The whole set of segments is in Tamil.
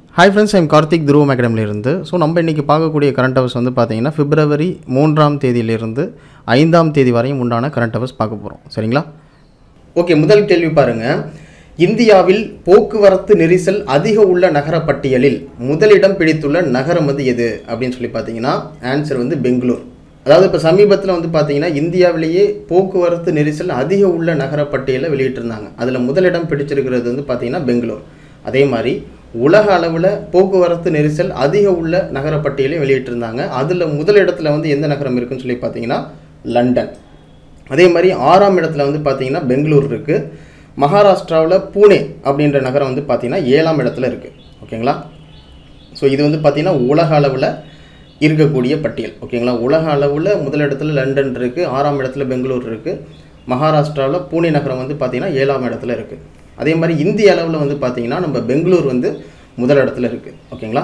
ஹாய் ஃப்ரெண்ட்ஸ் ஐம் கார்த்திக் துருவம் அகாடமிலிருந்து ஸோ நம்ம இன்றைக்கி பார்க்கக்கூடிய கரண்ட் அவர்ஸ் வந்து பார்த்தீங்கன்னா பிப்ரவரி மூன்றாம் தேதியிலிருந்து ஐந்தாம் தேதி வரையும் உண்டான கரண்ட் அவர்ஸ் பார்க்க போகிறோம் சரிங்களா ஓகே முதல் கேள்வி பாருங்கள் இந்தியாவில் போக்குவரத்து நெரிசல் அதிக உள்ள நகர பட்டியலில் முதலிடம் பிடித்துள்ள நகரம் வந்து எது அப்படின்னு சொல்லி பார்த்தீங்கன்னா ஆன்சர் வந்து பெங்களூர் அதாவது இப்போ சமீபத்தில் வந்து பார்த்தீங்கன்னா இந்தியாவிலேயே போக்குவரத்து நெரிசல் அதிக உள்ள நகர பட்டியலை வெளியிட்டிருந்தாங்க அதில் முதலிடம் பிடிச்சிருக்கிறது வந்து பார்த்தீங்கன்னா பெங்களூர் அதே மாதிரி உலக அளவில் போக்குவரத்து நெரிசல் அதிக உள்ள நகர பட்டியலை வெளியிட்டிருந்தாங்க அதில் முதலிடத்துல வந்து எந்த நகரம் இருக்குன்னு சொல்லி பார்த்தீங்கன்னா லண்டன் அதே மாதிரி ஆறாம் இடத்துல வந்து பார்த்தீங்கன்னா பெங்களூர் இருக்குது மகாராஷ்டிராவில் பூனே அப்படின்ற நகரம் வந்து பார்த்தீங்கன்னா ஏழாம் இடத்துல இருக்குது ஓகேங்களா ஸோ இது வந்து பார்த்தீங்கன்னா உலக அளவில் இருக்கக்கூடிய பட்டியல் ஓகேங்களா உலக அளவில் முதலிடத்துல லண்டன் இருக்குது ஆறாம் இடத்துல பெங்களூர் இருக்குது மகாராஷ்டிராவில் பூனே நகரம் வந்து பார்த்தீங்கன்னா ஏழாம் இடத்துல இருக்குது அதே மாதிரி இந்திய அளவில் வந்து பார்த்தீங்கன்னா நம்ம பெங்களூர் வந்து முதல் இடத்துல இருக்குது ஓகேங்களா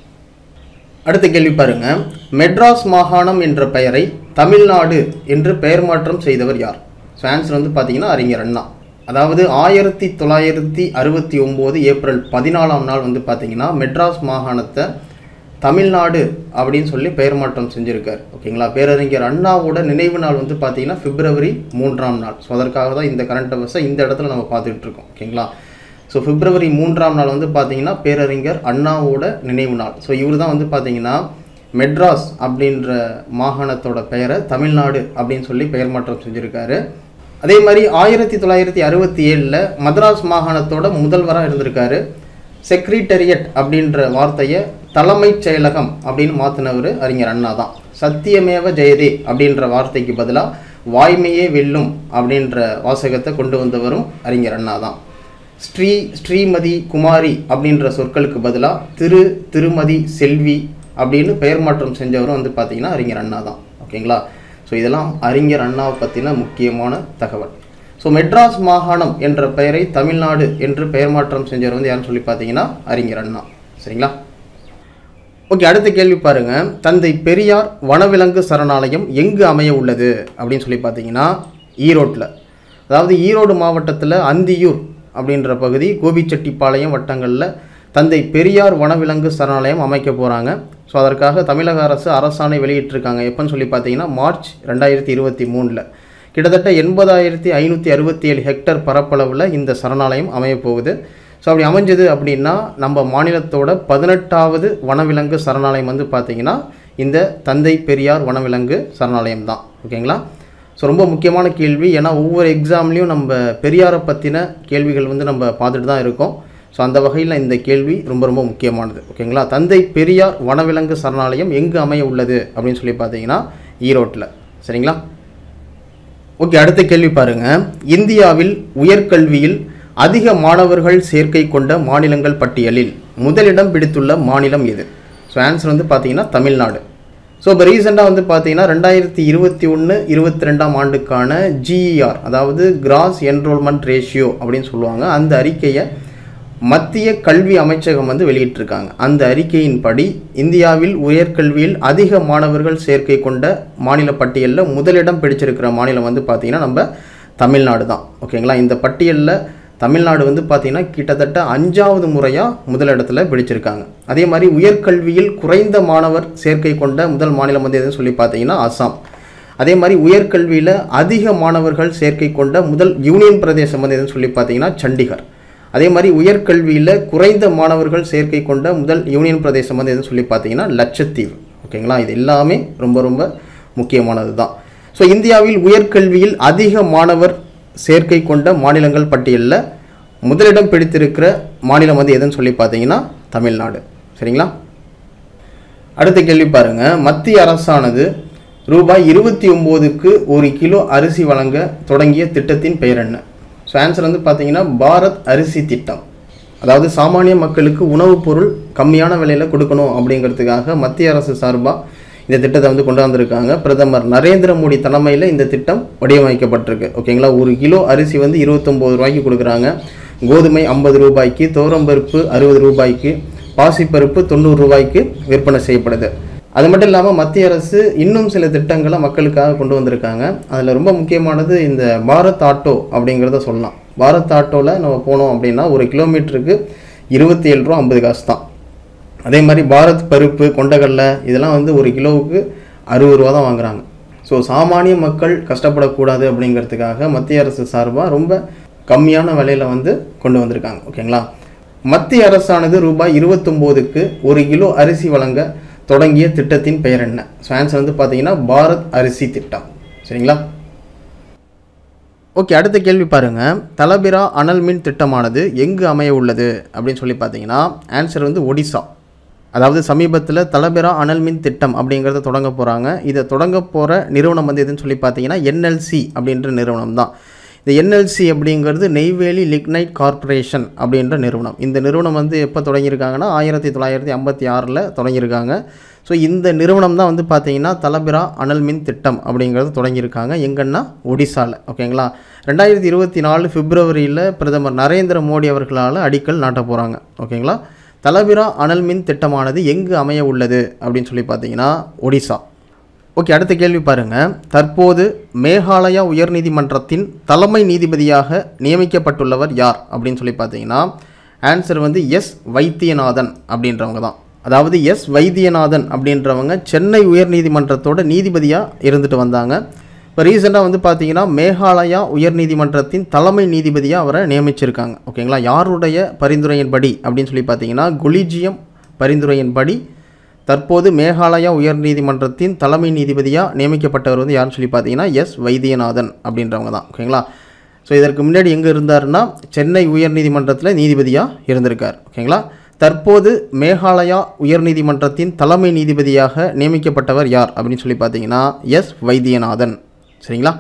அடுத்த கேள்வி பாருங்க மெட்ராஸ் மாகாணம் என்ற பெயரை தமிழ்நாடு என்று பெயர் மாற்றம் செய்தவர் யார் ஸோ ஆன்சர் வந்து பார்த்தீங்கன்னா அறிஞர் அண்ணா அதாவது ஆயிரத்தி தொள்ளாயிரத்தி அறுபத்தி ஒம்பது ஏப்ரல் பதினாலாம் நாள் வந்து பார்த்தீங்கன்னா மெட்ராஸ் மாகாணத்தை தமிழ்நாடு அப்படின்னு சொல்லி பெயர் மாற்றம் செஞ்சுருக்கார் ஓகேங்களா பேரறிஞர் அண்ணாவோட நினைவு நாள் வந்து பார்த்தீங்கன்னா பிப்ரவரி மூன்றாம் நாள் ஸோ அதற்காக தான் இந்த கரண்ட் அவர்ஸை இந்த இடத்துல நம்ம பார்த்துட்டு இருக்கோம் ஓகேங்களா ஸோ பிப்ரவரி மூன்றாம் நாள் வந்து பார்த்தீங்கன்னா பேரறிஞர் அண்ணாவோட நினைவு நாள் ஸோ இவர் தான் வந்து பார்த்தீங்கன்னா மெட்ராஸ் அப்படின்ற மாகாணத்தோட பெயரை தமிழ்நாடு அப்படின்னு சொல்லி பெயர் மாற்றம் செஞ்சுருக்காரு அதே மாதிரி ஆயிரத்தி தொள்ளாயிரத்தி அறுபத்தி ஏழில் மദ്രാஸ் மாகாணத்தோட முதல்வராக இருந்திருக்காரு செக்ரிட்டரியட் அப்படின்ற வார்த்தையை தலைமைச் செயலகம் அப்படின்னு மாற்றினவர் அறிஞர் அண்ணா தான் சத்தியமேவ ஜெயதே அப்படின்ற வார்த்தைக்கு பதிலாக வாய்மையே வெல்லும் அப்படின்ற வாசகத்தை கொண்டு வந்தவரும் அறிஞர் அண்ணா தான் ஸ்ரீ ஸ்ரீமதி குமாரி அப்படின்ற சொற்களுக்கு பதிலாக திரு திருமதி செல்வி அப்படின்னு பெயர் மாற்றம் செஞ்சவரும் வந்து பார்த்தீங்கன்னா அறிஞர் அண்ணா தான் ஓகேங்களா ஸோ இதெல்லாம் அறிஞர் அண்ணாவை பற்றின முக்கியமான தகவல் ஸோ மெட்ராஸ் மாகாணம் என்ற பெயரை தமிழ்நாடு என்று பெயர் மாற்றம் செஞ்சவர் வந்து யாருன்னு சொல்லி பார்த்தீங்கன்னா அறிஞர் அண்ணா சரிங்களா ஓகே அடுத்த கேள்வி பாருங்க தந்தை பெரியார் வனவிலங்கு சரணாலயம் எங்கு அமைய உள்ளது அப்படின்னு சொல்லி பார்த்தீங்கன்னா ஈரோட்டில் அதாவது ஈரோடு மாவட்டத்தில் அந்தியூர் அப்படின்ற பகுதி கோபிச்செட்டிப்பாளையம் வட்டங்களில் தந்தை பெரியார் வனவிலங்கு சரணாலயம் அமைக்க போகிறாங்க ஸோ அதற்காக தமிழக அரசு அரசாணை வெளியிட்டிருக்காங்க எப்போன்னு சொல்லி பார்த்தீங்கன்னா மார்ச் ரெண்டாயிரத்தி இருபத்தி மூணில் கிட்டத்தட்ட எண்பதாயிரத்தி ஐநூற்றி அறுபத்தி ஏழு ஹெக்டர் பரப்பளவில் இந்த சரணாலயம் அமையப் போகுது ஸோ அப்படி அமைஞ்சது அப்படின்னா நம்ம மாநிலத்தோட பதினெட்டாவது வனவிலங்கு சரணாலயம் வந்து பார்த்திங்கன்னா இந்த தந்தை பெரியார் வனவிலங்கு சரணாலயம் தான் ஓகேங்களா ஸோ ரொம்ப முக்கியமான கேள்வி ஏன்னா ஒவ்வொரு எக்ஸாம்லேயும் நம்ம பெரியாரை பற்றின கேள்விகள் வந்து நம்ம பார்த்துட்டு தான் இருக்கோம் ஸோ அந்த வகையில் இந்த கேள்வி ரொம்ப ரொம்ப முக்கியமானது ஓகேங்களா தந்தை பெரியார் வனவிலங்கு சரணாலயம் எங்கு அமைய உள்ளது அப்படின்னு சொல்லி பார்த்தீங்கன்னா ஈரோட்டில் சரிங்களா ஓகே அடுத்த கேள்வி பாருங்க இந்தியாவில் உயர்கல்வியில் அதிக மாணவர்கள் சேர்க்கை கொண்ட மாநிலங்கள் பட்டியலில் முதலிடம் பிடித்துள்ள மாநிலம் எது ஸோ ஆன்சர் வந்து பார்த்தீங்கன்னா தமிழ்நாடு ஸோ இப்போ ரீசெண்டாக வந்து பார்த்தீங்கன்னா ரெண்டாயிரத்தி இருபத்தி ஒன்று இருபத்தி ரெண்டாம் ஆண்டுக்கான ஜிஇஆர் அதாவது கிராஸ் என்ரோல்மெண்ட் ரேஷியோ அப்படின்னு சொல்லுவாங்க அந்த அறிக்கையை மத்திய கல்வி அமைச்சகம் வந்து வெளியிட்டிருக்காங்க அந்த அறிக்கையின்படி இந்தியாவில் உயர்கல்வியில் அதிக மாணவர்கள் சேர்க்கை கொண்ட மாநில பட்டியலில் முதலிடம் பிடிச்சிருக்கிற மாநிலம் வந்து பார்த்திங்கன்னா நம்ம தமிழ்நாடு தான் ஓகேங்களா இந்த பட்டியலில் தமிழ்நாடு வந்து பார்த்திங்கன்னா கிட்டத்தட்ட அஞ்சாவது முறையாக முதலிடத்தில் பிடிச்சிருக்காங்க அதே மாதிரி உயர்கல்வியில் குறைந்த மாணவர் சேர்க்கை கொண்ட முதல் மாநிலம் வந்து எதுன்னு சொல்லி பார்த்தீங்கன்னா அசாம் அதே மாதிரி உயர்கல்வியில் அதிக மாணவர்கள் சேர்க்கை கொண்ட முதல் யூனியன் பிரதேசம் வந்து எதுன்னு சொல்லி பார்த்தீங்கன்னா சண்டிகர் அதே மாதிரி உயர்கல்வியில் குறைந்த மாணவர்கள் சேர்க்கை கொண்ட முதல் யூனியன் பிரதேசம் வந்து எதுன்னு சொல்லி பார்த்தீங்கன்னா லட்சத்தீவு ஓகேங்களா இது எல்லாமே ரொம்ப ரொம்ப முக்கியமானது தான் ஸோ இந்தியாவில் உயர்கல்வியில் அதிக மாணவர் சேர்க்கை கொண்ட மாநிலங்கள் பட்டியலில் முதலிடம் பிடித்திருக்கிற மாநிலம் வந்து எதுன்னு சொல்லி பார்த்தீங்கன்னா தமிழ்நாடு சரிங்களா அடுத்த கேள்வி பாருங்க மத்திய அரசானது ரூபாய் இருபத்தி ஒம்போதுக்கு ஒரு கிலோ அரிசி வழங்க தொடங்கிய திட்டத்தின் பெயர் என்ன ஸோ ஆன்சர் வந்து பார்த்தீங்கன்னா பாரத் அரிசி திட்டம் அதாவது சாமானிய மக்களுக்கு உணவுப் பொருள் கம்மியான விலையில் கொடுக்கணும் அப்படிங்கிறதுக்காக மத்திய அரசு சார்பாக இந்த திட்டத்தை வந்து கொண்டு வந்திருக்காங்க பிரதமர் நரேந்திர மோடி தலைமையில் இந்த திட்டம் வடிவமைக்கப்பட்டிருக்கு ஓகேங்களா ஒரு கிலோ அரிசி வந்து இருபத்தொம்போது ரூபாய்க்கு கொடுக்குறாங்க கோதுமை ஐம்பது ரூபாய்க்கு துவரம்பருப்பு அறுபது ரூபாய்க்கு பாசிப்பருப்பு தொண்ணூறு ரூபாய்க்கு விற்பனை செய்யப்படுது அது மட்டும் இல்லாமல் மத்திய அரசு இன்னும் சில திட்டங்களை மக்களுக்காக கொண்டு வந்திருக்காங்க அதில் ரொம்ப முக்கியமானது இந்த பாரத் ஆட்டோ அப்படிங்கிறத சொல்லலாம் பாரத் ஆட்டோவில் நம்ம போனோம் அப்படின்னா ஒரு கிலோமீட்டருக்கு இருபத்தி ஏழு ரூபா ஐம்பது காசு தான் அதே மாதிரி பாரத் பருப்பு கொண்டக்கடலை இதெல்லாம் வந்து ஒரு கிலோவுக்கு அறுபது ரூபா தான் வாங்குறாங்க ஸோ சாமானிய மக்கள் கஷ்டப்படக்கூடாது அப்படிங்கிறதுக்காக மத்திய அரசு சார்பாக ரொம்ப கம்மியான விலையில் வந்து கொண்டு வந்திருக்காங்க ஓகேங்களா மத்திய அரசானது ரூபாய் இருபத்தொம்போதுக்கு ஒரு கிலோ அரிசி வழங்க தொடங்கிய திட்டத்தின் பெயர் என்ன ஸோ ஆன்சர் வந்து பார்த்தீங்கன்னா பாரத் அரிசி திட்டம் சரிங்களா ஓகே அடுத்த கேள்வி பாருங்க தலபிரா அனல் மின் திட்டமானது எங்கு அமைய உள்ளது அப்படின்னு சொல்லி பார்த்தீங்கன்னா ஆன்சர் வந்து ஒடிசா அதாவது சமீபத்தில் தலபிரா அனல் மின் திட்டம் அப்படிங்கிறத தொடங்க போகிறாங்க இதை தொடங்க போகிற நிறுவனம் வந்து எதுன்னு சொல்லி பார்த்தீங்கன்னா என்எல்சி அப்படின்ற நிறுவனம் தான் இந்த என்எல்சி அப்படிங்கிறது நெய்வேலி லிக்னைட் கார்ப்பரேஷன் அப்படின்ற நிறுவனம் இந்த நிறுவனம் வந்து எப்போ தொடங்கியிருக்காங்கன்னா ஆயிரத்தி தொள்ளாயிரத்தி ஐம்பத்தி ஆறில் தொடங்கியிருக்காங்க ஸோ இந்த நிறுவனம் தான் வந்து பார்த்தீங்கன்னா தலபிரா அனல் மின் திட்டம் அப்படிங்கிறது தொடங்கியிருக்காங்க எங்கன்னா ஒடிசாவில் ஓகேங்களா ரெண்டாயிரத்தி இருபத்தி நாலு பிப்ரவரியில் பிரதமர் நரேந்திர மோடி அவர்களால் அடிக்கல் நாட்ட போகிறாங்க ஓகேங்களா தலபிரா அனல் மின் திட்டமானது எங்கு அமைய உள்ளது அப்படின்னு சொல்லி பார்த்தீங்கன்னா ஒடிசா ஓகே அடுத்த கேள்வி பாருங்க தற்போது மேகாலயா உயர்நீதிமன்றத்தின் தலைமை நீதிபதியாக நியமிக்கப்பட்டுள்ளவர் யார் அப்படின்னு சொல்லி பார்த்தீங்கன்னா ஆன்சர் வந்து எஸ் வைத்தியநாதன் அப்படின்றவங்க தான் அதாவது எஸ் வைத்தியநாதன் அப்படின்றவங்க சென்னை உயர்நீதிமன்றத்தோட நீதிபதியாக இருந்துட்டு வந்தாங்க இப்போ ரீசெண்டாக வந்து பார்த்தீங்கன்னா மேகாலயா உயர்நீதிமன்றத்தின் தலைமை நீதிபதியாக அவரை நியமிச்சிருக்காங்க ஓகேங்களா யாருடைய பரிந்துரையின்படி அப்படின்னு சொல்லி பார்த்தீங்கன்னா கொலிஜியம் பரிந்துரையின்படி தற்போது மேகாலயா உயர்நீதிமன்றத்தின் தலைமை நீதிபதியாக நியமிக்கப்பட்டவர் வந்து யாருன்னு சொல்லி பார்த்தீங்கன்னா எஸ் வைத்தியநாதன் அப்படின்றவங்க தான் ஓகேங்களா ஸோ இதற்கு முன்னாடி எங்கே இருந்தாருன்னா சென்னை உயர்நீதிமன்றத்தில் நீதிபதியாக இருந்திருக்கார் ஓகேங்களா தற்போது மேகாலயா உயர்நீதிமன்றத்தின் தலைமை நீதிபதியாக நியமிக்கப்பட்டவர் யார் அப்படின்னு சொல்லி பார்த்தீங்கன்னா எஸ் வைத்தியநாதன் சரிங்களா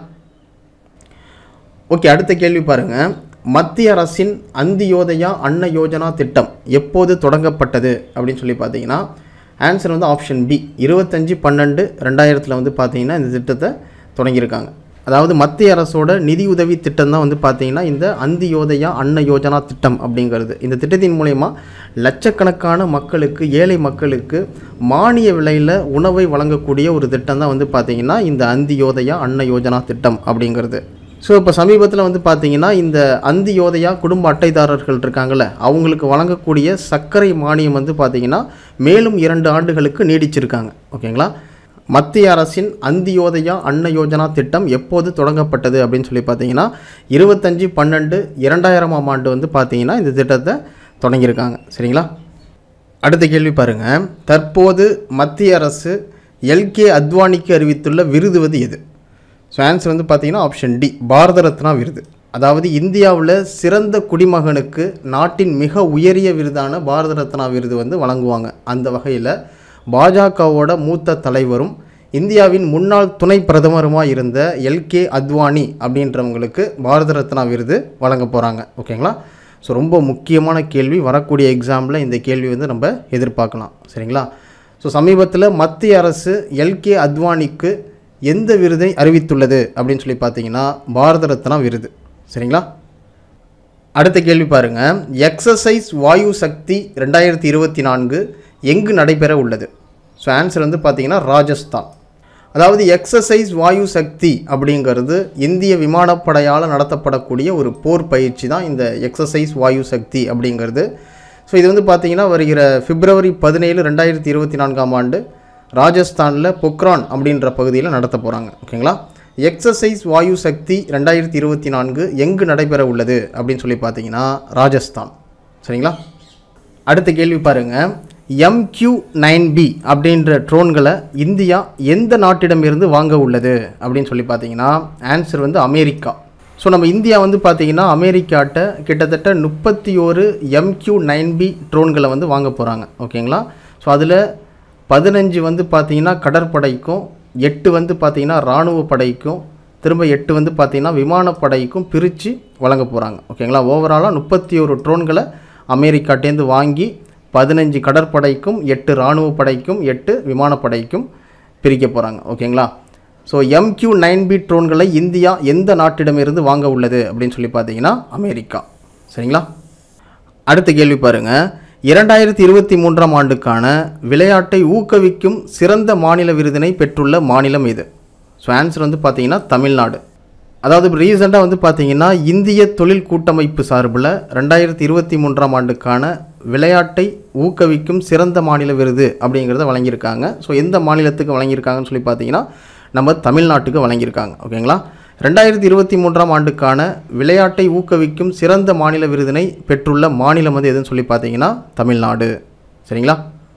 ஓகே அடுத்த கேள்வி பாருங்க மத்திய அரசின் அந்தியோதயா அன்ன யோஜனா திட்டம் எப்போது தொடங்கப்பட்டது அப்படின்னு சொல்லி பார்த்தீங்கன்னா ஆன்சர் வந்து ஆப்ஷன் பி இருபத்தஞ்சி பன்னெண்டு ரெண்டாயிரத்தில் வந்து பார்த்தீங்கன்னா இந்த திட்டத்தை தொடங்கியிருக்காங்க அதாவது மத்திய அரசோட நிதி உதவி திட்டம் தான் வந்து பார்த்தீங்கன்னா இந்த அந்தியோதயா அன்ன யோஜனா திட்டம் அப்படிங்கிறது இந்த திட்டத்தின் மூலயமா லட்சக்கணக்கான மக்களுக்கு ஏழை மக்களுக்கு மானிய விலையில் உணவை வழங்கக்கூடிய ஒரு திட்டம் தான் வந்து பார்த்தீங்கன்னா இந்த அந்தியோதயா அன்ன யோஜனா திட்டம் அப்படிங்கிறது ஸோ இப்போ சமீபத்தில் வந்து பார்த்தீங்கன்னா இந்த அந்தி யோதையா குடும்ப அட்டைதாரர்கள் இருக்காங்கல்ல அவங்களுக்கு வழங்கக்கூடிய சர்க்கரை மானியம் வந்து பார்த்தீங்கன்னா மேலும் இரண்டு ஆண்டுகளுக்கு நீடிச்சிருக்காங்க ஓகேங்களா மத்திய அரசின் அந்தியோதயா அன்ன யோஜனா திட்டம் எப்போது தொடங்கப்பட்டது அப்படின்னு சொல்லி பார்த்தீங்கன்னா இருபத்தஞ்சி பன்னெண்டு இரண்டாயிரமாம் ஆண்டு வந்து பார்த்தீங்கன்னா இந்த திட்டத்தை தொடங்கியிருக்காங்க சரிங்களா அடுத்த கேள்வி பாருங்க தற்போது மத்திய அரசு எல்கே அத்வானிக்கு அறிவித்துள்ள விருது வந்து எது ஸோ ஆன்சர் வந்து பார்த்தீங்கன்னா ஆப்ஷன் டி பாரத ரத்னா விருது அதாவது இந்தியாவில் சிறந்த குடிமகனுக்கு நாட்டின் மிக உயரிய விருதான பாரத ரத்னா விருது வந்து வழங்குவாங்க அந்த வகையில் பாஜகவோட மூத்த தலைவரும் இந்தியாவின் முன்னாள் துணை பிரதமருமாக இருந்த எல்கே அத்வானி அப்படின்றவங்களுக்கு பாரத ரத்னா விருது வழங்க போகிறாங்க ஓகேங்களா ஸோ ரொம்ப முக்கியமான கேள்வி வரக்கூடிய எக்ஸாமில் இந்த கேள்வி வந்து நம்ம எதிர்பார்க்கலாம் சரிங்களா ஸோ சமீபத்தில் மத்திய அரசு எல்கே அத்வானிக்கு எந்த விருதை அறிவித்துள்ளது அப்படின்னு சொல்லி பார்த்தீங்கன்னா பாரத ரத்னா விருது சரிங்களா அடுத்த கேள்வி பாருங்க எக்ஸசைஸ் வாயு சக்தி ரெண்டாயிரத்தி இருபத்தி நான்கு எங்கு நடைபெற உள்ளது ஸோ ஆன்சர் வந்து பார்த்தீங்கன்னா ராஜஸ்தான் அதாவது எக்ஸசைஸ் வாயு சக்தி அப்படிங்கிறது இந்திய விமானப்படையால் நடத்தப்படக்கூடிய ஒரு போர் பயிற்சி தான் இந்த எக்ஸசைஸ் வாயு சக்தி அப்படிங்கிறது ஸோ இது வந்து பார்த்தீங்கன்னா வருகிற பிப்ரவரி பதினேழு ரெண்டாயிரத்தி இருபத்தி நான்காம் ஆண்டு ராஜஸ்தானில் பொக்ரான் அப்படின்ற பகுதியில் நடத்த போகிறாங்க ஓகேங்களா எக்ஸசைஸ் வாயு சக்தி ரெண்டாயிரத்தி இருபத்தி நான்கு எங்கு நடைபெற உள்ளது அப்படின்னு சொல்லி பார்த்தீங்கன்னா ராஜஸ்தான் சரிங்களா அடுத்த கேள்வி பாருங்க எம்கியூ நைன் பி அப்படின்ற ட்ரோன்களை இந்தியா எந்த நாட்டிடமிருந்து வாங்க உள்ளது அப்படின்னு சொல்லி பார்த்தீங்கன்னா ஆன்சர் வந்து அமெரிக்கா ஸோ நம்ம இந்தியா வந்து பார்த்தீங்கன்னா அமெரிக்காட்ட கிட்டத்தட்ட முப்பத்தி ஒரு எம்கியூ நைன் பி ட்ரோன்களை வந்து வாங்க போகிறாங்க ஓகேங்களா ஸோ அதில் பதினஞ்சு வந்து பார்த்தீங்கன்னா கடற்படைக்கும் எட்டு வந்து பார்த்தீங்கன்னா இராணுவ படைக்கும் திரும்ப எட்டு வந்து பார்த்தீங்கன்னா விமானப்படைக்கும் பிரித்து வழங்க போகிறாங்க ஓகேங்களா ஓவராலாக முப்பத்தி ஒரு ட்ரோன்களை அமெரிக்காட்டேருந்து வாங்கி பதினஞ்சு கடற்படைக்கும் எட்டு இராணுவ படைக்கும் எட்டு விமானப்படைக்கும் பிரிக்க போகிறாங்க ஓகேங்களா ஸோ எம்கியூ நைன் பி ட்ரோன்களை இந்தியா எந்த நாட்டிடமிருந்து வாங்க உள்ளது அப்படின்னு சொல்லி பார்த்தீங்கன்னா அமெரிக்கா சரிங்களா அடுத்த கேள்வி பாருங்க இரண்டாயிரத்தி இருபத்தி மூன்றாம் ஆண்டுக்கான விளையாட்டை ஊக்குவிக்கும் சிறந்த மாநில விருதினை பெற்றுள்ள மாநிலம் இது ஸோ ஆன்சர் வந்து பார்த்தீங்கன்னா தமிழ்நாடு அதாவது இப்போ ரீசெண்டாக வந்து பார்த்தீங்கன்னா இந்திய தொழில் கூட்டமைப்பு சார்பில் ரெண்டாயிரத்தி இருபத்தி மூன்றாம் ஆண்டுக்கான விளையாட்டை ஊக்குவிக்கும் சிறந்த மாநில விருது அப்படிங்கிறத வழங்கியிருக்காங்க ஸோ எந்த மாநிலத்துக்கு வழங்கியிருக்காங்கன்னு சொல்லி பார்த்தீங்கன்னா நம்ம தமிழ்நாட்டுக்கு வழங்கியிருக்காங்க ஓகேங்களா ரெண்டாயிரத்தி இருபத்தி மூன்றாம் ஆண்டுக்கான விளையாட்டை ஊக்குவிக்கும் சிறந்த மாநில விருதினை பெற்றுள்ள மாநிலம் வந்து எதுன்னு சொல்லி பார்த்தீங்கன்னா தமிழ்நாடு சரிங்களா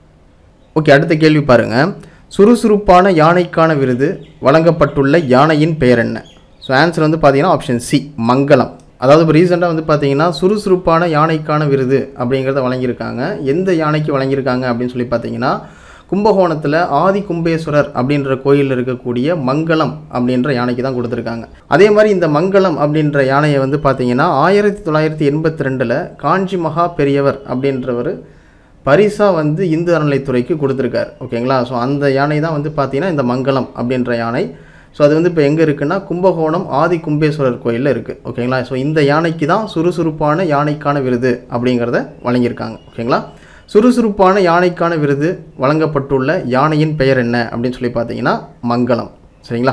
ஓகே அடுத்த கேள்வி பாருங்க சுறுசுறுப்பான யானைக்கான விருது வழங்கப்பட்டுள்ள யானையின் பெயர் என்ன ஸோ ஆன்சர் வந்து பார்த்தீங்கன்னா ஆப்ஷன் சி மங்களம் அதாவது இப்போ ரீசெண்டாக வந்து பார்த்தீங்கன்னா சுறுசுறுப்பான யானைக்கான விருது அப்படிங்கிறத வழங்கியிருக்காங்க எந்த யானைக்கு வழங்கியிருக்காங்க அப்படின்னு சொல்லி பார்த்தீங்கன்னா கும்பகோணத்தில் ஆதி கும்பேஸ்வரர் அப்படின்ற கோயிலில் இருக்கக்கூடிய மங்களம் அப்படின்ற யானைக்கு தான் கொடுத்துருக்காங்க அதே மாதிரி இந்த மங்களம் அப்படின்ற யானையை வந்து பார்த்தீங்கன்னா ஆயிரத்தி தொள்ளாயிரத்தி எண்பத்தி ரெண்டில் காஞ்சி மகா பெரியவர் அப்படின்றவர் பரிசாக வந்து இந்து அறநிலைத்துறைக்கு கொடுத்துருக்காரு ஓகேங்களா ஸோ அந்த யானை தான் வந்து பார்த்தீங்கன்னா இந்த மங்களம் அப்படின்ற யானை ஸோ அது வந்து இப்போ எங்கே இருக்குன்னா கும்பகோணம் ஆதி கும்பேஸ்வரர் கோயிலில் இருக்குது ஓகேங்களா ஸோ இந்த யானைக்கு தான் சுறுசுறுப்பான யானைக்கான விருது அப்படிங்கிறத வழங்கியிருக்காங்க ஓகேங்களா சுறுசுறுப்பான யானைக்கான விருது வழங்கப்பட்டுள்ள யானையின் பெயர் என்ன அப்படின்னு சொல்லி பார்த்தீங்கன்னா மங்களம் சரிங்களா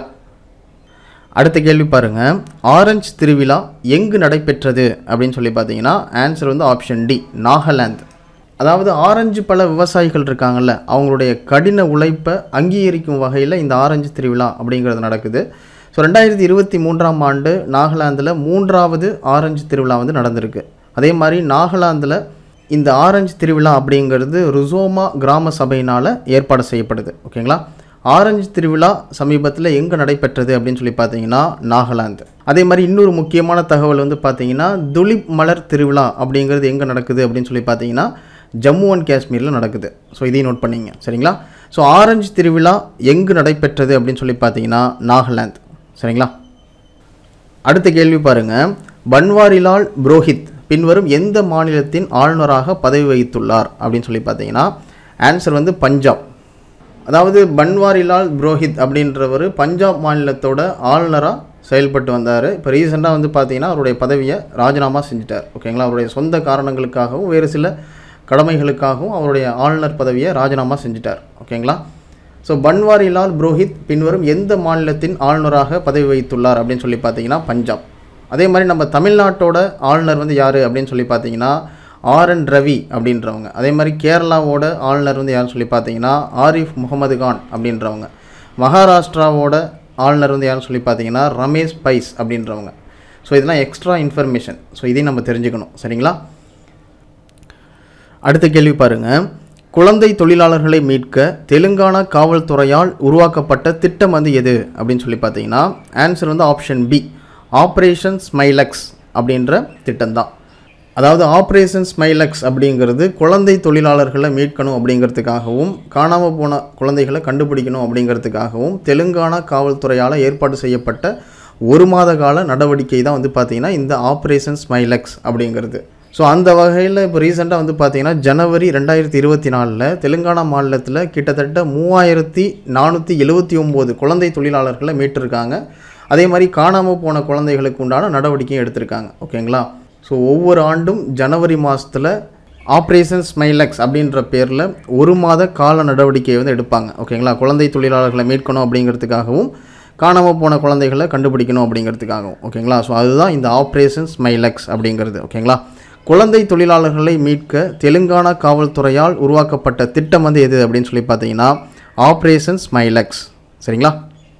அடுத்த கேள்வி பாருங்க ஆரஞ்சு திருவிழா எங்கு நடைபெற்றது அப்படின்னு சொல்லி பார்த்தீங்கன்னா ஆன்சர் வந்து ஆப்ஷன் டி நாகாலாந்து அதாவது ஆரஞ்சு பழ விவசாயிகள் இருக்காங்கல்ல அவங்களுடைய கடின உழைப்பை அங்கீகரிக்கும் வகையில் இந்த ஆரஞ்சு திருவிழா அப்படிங்கிறது நடக்குது ஸோ ரெண்டாயிரத்தி இருபத்தி மூன்றாம் ஆண்டு நாகாலாந்தில் மூன்றாவது ஆரஞ்சு திருவிழா வந்து நடந்திருக்கு அதே மாதிரி நாகாலாந்தில் இந்த ஆரஞ்சு திருவிழா அப்படிங்கிறது ருசோமா கிராம சபையினால் ஏற்பாடு செய்யப்படுது ஓகேங்களா ஆரஞ்சு திருவிழா சமீபத்தில் எங்கே நடைபெற்றது அப்படின்னு சொல்லி பார்த்தீங்கன்னா நாகாலாந்து அதே மாதிரி இன்னொரு முக்கியமான தகவல் வந்து பார்த்தீங்கன்னா துலிப் மலர் திருவிழா அப்படிங்கிறது எங்கே நடக்குது அப்படின்னு சொல்லி பார்த்தீங்கன்னா ஜம்மு அண்ட் காஷ்மீரில் நடக்குது ஸோ இதையும் நோட் பண்ணிங்க சரிங்களா ஸோ ஆரஞ்சு திருவிழா எங்கு நடைபெற்றது அப்படின்னு சொல்லி பார்த்தீங்கன்னா நாகாலாந்து சரிங்களா அடுத்த கேள்வி பாருங்க பன்வாரிலால் புரோஹித் பின்வரும் எந்த மாநிலத்தின் ஆளுநராக பதவி வகித்துள்ளார் அப்படின்னு சொல்லி பார்த்தீங்கன்னா ஆன்சர் வந்து பஞ்சாப் அதாவது பன்வாரிலால் புரோஹித் அப்படின்றவர் பஞ்சாப் மாநிலத்தோட ஆளுநராக செயல்பட்டு வந்தார் இப்போ ரீசெண்டாக வந்து பார்த்தீங்கன்னா அவருடைய பதவியை ராஜினாமா செஞ்சிட்டார் ஓகேங்களா அவருடைய சொந்த காரணங்களுக்காகவும் வேறு சில கடமைகளுக்காகவும் அவருடைய ஆளுநர் பதவியை ராஜினாமா செஞ்சிட்டார் ஓகேங்களா ஸோ பன்வாரிலால் புரோஹித் பின்வரும் எந்த மாநிலத்தின் ஆளுநராக பதவி வகித்துள்ளார் அப்படின்னு சொல்லி பார்த்தீங்கன்னா பஞ்சாப் அதே மாதிரி நம்ம தமிழ்நாட்டோட ஆளுநர் வந்து யார் அப்படின்னு சொல்லி பார்த்தீங்கன்னா ஆர் என் ரவி அப்படின்றவங்க அதே மாதிரி கேரளாவோட ஆளுநர் வந்து யாருன்னு சொல்லி பார்த்தீங்கன்னா ஆரிஃப் முகமது கான் அப்படின்றவங்க மகாராஷ்டிராவோட ஆளுநர் வந்து யாருன்னு சொல்லி பார்த்தீங்கன்னா ரமேஷ் பைஸ் அப்படின்றவங்க ஸோ இதெல்லாம் எக்ஸ்ட்ரா இன்ஃபர்மேஷன் ஸோ இதையும் நம்ம தெரிஞ்சுக்கணும் சரிங்களா அடுத்த கேள்வி பாருங்க குழந்தை தொழிலாளர்களை மீட்க தெலுங்கானா காவல்துறையால் உருவாக்கப்பட்ட திட்டம் வந்து எது அப்படின்னு சொல்லி பார்த்தீங்கன்னா ஆன்சர் வந்து ஆப்ஷன் பி ஆப்ரேஷன் ஸ்மைலக்ஸ் அப்படின்ற திட்டம் தான் அதாவது ஆப்ரேஷன் ஸ்மைலக்ஸ் அப்படிங்கிறது குழந்தை தொழிலாளர்களை மீட்கணும் அப்படிங்கிறதுக்காகவும் காணாமல் போன குழந்தைகளை கண்டுபிடிக்கணும் அப்படிங்கிறதுக்காகவும் தெலுங்கானா காவல்துறையால் ஏற்பாடு செய்யப்பட்ட ஒரு மாத கால நடவடிக்கை தான் வந்து பார்த்திங்கன்னா இந்த ஆப்ரேஷன் ஸ்மைலக்ஸ் அப்படிங்கிறது ஸோ அந்த வகையில் இப்போ ரீசெண்டாக வந்து பார்த்தீங்கன்னா ஜனவரி ரெண்டாயிரத்தி இருபத்தி நாலில் தெலுங்கானா மாநிலத்தில் கிட்டத்தட்ட மூவாயிரத்தி நானூற்றி எழுபத்தி ஒம்பது குழந்தை தொழிலாளர்களை மீட்டிருக்காங்க அதே மாதிரி காணாமல் போன குழந்தைகளுக்கு உண்டான நடவடிக்கையும் எடுத்திருக்காங்க ஓகேங்களா ஸோ ஒவ்வொரு ஆண்டும் ஜனவரி மாதத்தில் ஆப்ரேஷன் ஸ்மைலக்ஸ் அப்படின்ற பேரில் ஒரு மாத கால நடவடிக்கையை வந்து எடுப்பாங்க ஓகேங்களா குழந்தை தொழிலாளர்களை மீட்கணும் அப்படிங்கிறதுக்காகவும் காணாமல் போன குழந்தைகளை கண்டுபிடிக்கணும் அப்படிங்கிறதுக்காகவும் ஓகேங்களா ஸோ அதுதான் இந்த ஆப்ரேஷன் ஸ்மைலக்ஸ் அப்படிங்கிறது ஓகேங்களா குழந்தை தொழிலாளர்களை மீட்க தெலுங்கானா காவல்துறையால் உருவாக்கப்பட்ட திட்டம் வந்து எது அப்படின்னு சொல்லி பார்த்தீங்கன்னா ஆப்ரேஷன் ஸ்மைலக்ஸ் சரிங்களா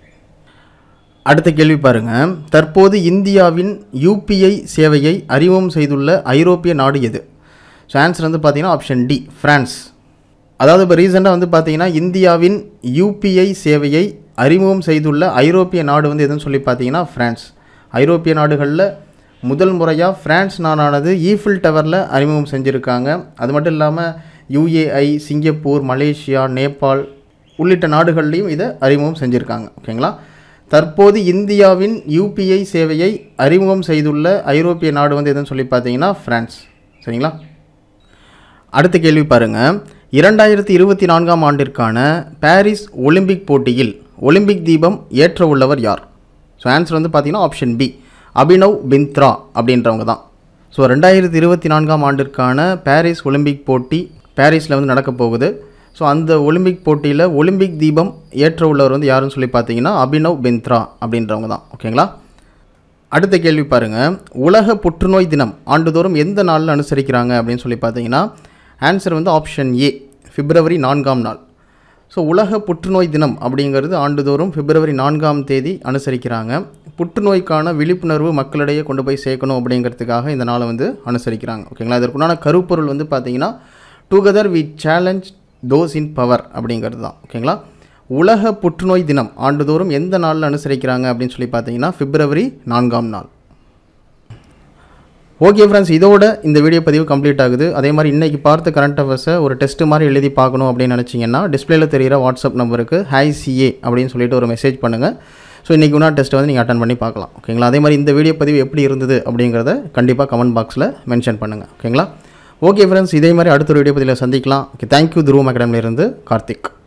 அடுத்த கேள்வி பாருங்க தற்போது இந்தியாவின் யூபிஐ சேவையை அறிமுகம் செய்துள்ள ஐரோப்பிய நாடு எது ஸோ ஆன்சர் வந்து பார்த்தீங்கன்னா ஆப்ஷன் டி ஃப்ரான்ஸ் அதாவது இப்போ ரீசெண்டாக வந்து பார்த்தீங்கன்னா இந்தியாவின் யூபிஐ சேவையை அறிமுகம் செய்துள்ள ஐரோப்பிய நாடு வந்து எதுன்னு சொல்லி பார்த்தீங்கன்னா ஃப்ரான்ஸ் ஐரோப்பிய நாடுகளில் முதல் முறையாக ஃப்ரான்ஸ் நாடானது ஈஃபில் டவரில் அறிமுகம் செஞ்சுருக்காங்க அது மட்டும் இல்லாமல் யூஏஐ சிங்கப்பூர் மலேசியா நேபாள் உள்ளிட்ட நாடுகள்லையும் இதை அறிமுகம் செஞ்சுருக்காங்க ஓகேங்களா தற்போது இந்தியாவின் யூபிஐ சேவையை அறிமுகம் செய்துள்ள ஐரோப்பிய நாடு வந்து எதுன்னு சொல்லி பார்த்தீங்கன்னா ஃப்ரான்ஸ் சரிங்களா அடுத்த கேள்வி பாருங்க இரண்டாயிரத்தி இருபத்தி நான்காம் ஆண்டிற்கான பாரிஸ் ஒலிம்பிக் போட்டியில் ஒலிம்பிக் தீபம் ஏற்ற உள்ளவர் யார் ஸோ ஆன்சர் வந்து பார்த்தீங்கன்னா ஆப்ஷன் பி அபினவ் பிந்த்ரா அப்படின்றவங்க தான் ஸோ ரெண்டாயிரத்தி இருபத்தி நான்காம் ஆண்டிற்கான பாரிஸ் ஒலிம்பிக் போட்டி பாரிஸில் வந்து நடக்க போகுது ஸோ அந்த ஒலிம்பிக் போட்டியில் ஒலிம்பிக் தீபம் ஏற்ற உள்ளவர் வந்து யாருன்னு சொல்லி பார்த்தீங்கன்னா அபினவ் பிந்த்ரா அப்படின்றவங்க தான் ஓகேங்களா அடுத்த கேள்வி பாருங்கள் உலக புற்றுநோய் தினம் ஆண்டுதோறும் எந்த நாளில் அனுசரிக்கிறாங்க அப்படின்னு சொல்லி பார்த்தீங்கன்னா ஆன்சர் வந்து ஆப்ஷன் ஏ பிப்ரவரி நான்காம் நாள் ஸோ உலக புற்றுநோய் தினம் அப்படிங்கிறது ஆண்டுதோறும் பிப்ரவரி நான்காம் தேதி அனுசரிக்கிறாங்க புற்றுநோய்க்கான விழிப்புணர்வு மக்களிடையே கொண்டு போய் சேர்க்கணும் அப்படிங்கிறதுக்காக இந்த நாளை வந்து அனுசரிக்கிறாங்க ஓகேங்களா இதற்குண்டான கருப்பொருள் வந்து பார்த்தீங்கன்னா together we challenge those in power அப்படிங்கிறது தான் ஓகேங்களா உலக புற்றுநோய் தினம் ஆண்டுதோறும் எந்த நாளில் அனுசரிக்கிறாங்க அப்படின்னு சொல்லி பார்த்தீங்கன்னா பிப்ரவரி நான்காம் நாள் ஓகே ஃப்ரெண்ட்ஸ் இதோட இந்த வீடியோ பதிவு கம்ப்ளீட் ஆகுது அதே மாதிரி இன்றைக்கி பார்த்த கரண்ட் அஃபேர்ஸை ஒரு டெஸ்ட் மாதிரி எழுதி பார்க்கணும் அப்படின்னு நினச்சிங்கன்னா டிஸ்பிளேல தெரிகிற வாட்ஸ்அப் நம்பருக்கு ஹாய் சிஏ அப்படின்னு சொல்லிட்டு ஒரு மெசேஜ் பண்ணுங்கள் ஸோ இன்றைக்கி ஒன்றா டெஸ்ட்டை வந்து நீங்கள் அட்டன் பண்ணி பார்க்கலாம் ஓகேங்களா அதே மாதிரி இந்த வீடியோ பதிவு எப்படி இருந்தது அப்படிங்கிறத கண்டிப்பாக கமெண்ட் பாக்ஸில் மென்ஷன் பண்ணுங்கள் ஓகேங்களா ஓகே ஃப்ரெண்ட்ஸ் இதே மாதிரி அடுத்த ஒரு வீடியோ பதிவில் சந்திக்கலாம் ஓகே தேங்க்யூ துருவம் அகாடமிலேருந்து கார்த்திக்